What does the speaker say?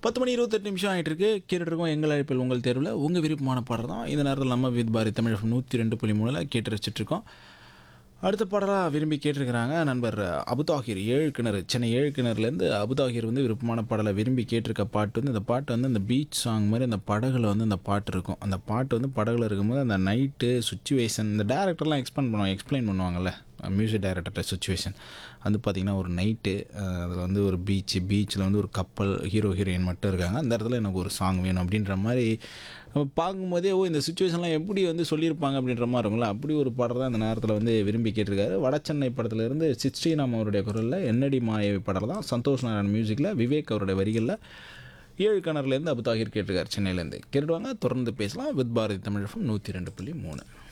பத்து மணி இருபத்தெட்டு நிமிஷம் ஆகிட்டு இருக்கு கேட்டுட்டு இருக்கோம் எங்கள் அழைப்பில் உங்கள் தேர்வில் உங்கள் விருப்பமான பாடல் தான் இந்த நேரத்தில் நம்ம வித் பாரதி தமிழ் நூற்றி ரெண்டு புள்ளி மூணில் கேட்டு ரசிச்சிட்ருக்கோம் அடுத்த பாடலாக விரும்பி கேட்டிருக்கிறாங்க நண்பர் அபுதாகிர் ஏழு கிணறு சென்னை ஏழு கிணறுலேருந்து அபுதாகிர் வந்து விருப்பமான பாடலை விரும்பி கேட்டிருக்க பாட்டு வந்து இந்த பாட்டு வந்து இந்த பீச் சாங் மாதிரி அந்த படகுல வந்து அந்த பாட்டு இருக்கும் அந்த பாட்டு வந்து படகுல இருக்கும்போது அந்த நைட்டு சுச்சுவேஷன் இந்த டேரக்டர்லாம் எக்ஸ்பிளைன் பண்ணுவாங்க எக்ஸ்பிளைன் பண்ணுவாங்கல்ல மியூசிக் டைரக்டர்கிட்ட சுச்சுவேஷன் வந்து பார்த்திங்கன்னா ஒரு நைட்டு அதில் வந்து ஒரு பீச்சு பீச்சில் வந்து ஒரு கப்பல் ஹீரோ ஹீரோயின் மட்டும் இருக்காங்க அந்த இடத்துல எனக்கு ஒரு சாங் வேணும் அப்படின்ற மாதிரி நம்ம பார்க்கும்போதே ஓ இந்த சுச்சுவேஷன்லாம் எப்படி வந்து சொல்லியிருப்பாங்க அப்படின்ற மாதிரி இருக்கும்ல அப்படி ஒரு பாடல் தான் இந்த நேரத்தில் வந்து விரும்பி கேட்டிருக்காரு வடச்சென்னை படத்துலேருந்து சிஸ்ரீராம் அவருடைய குரலில் என்னடி மாயவி பாடல் தான் சந்தோஷ் நாராயண் மியூசிக்கில் விவேக் அவருடைய வரிகளில் ஏழு கிணறுலேருந்து அபுதாகிர் கேட்டிருக்காரு சென்னையிலேருந்து கேட்டுவாங்க தொடர்ந்து பேசலாம் வித் பாரதி தமிழ் நூற்றி ரெண்டு புள்ளி மூணு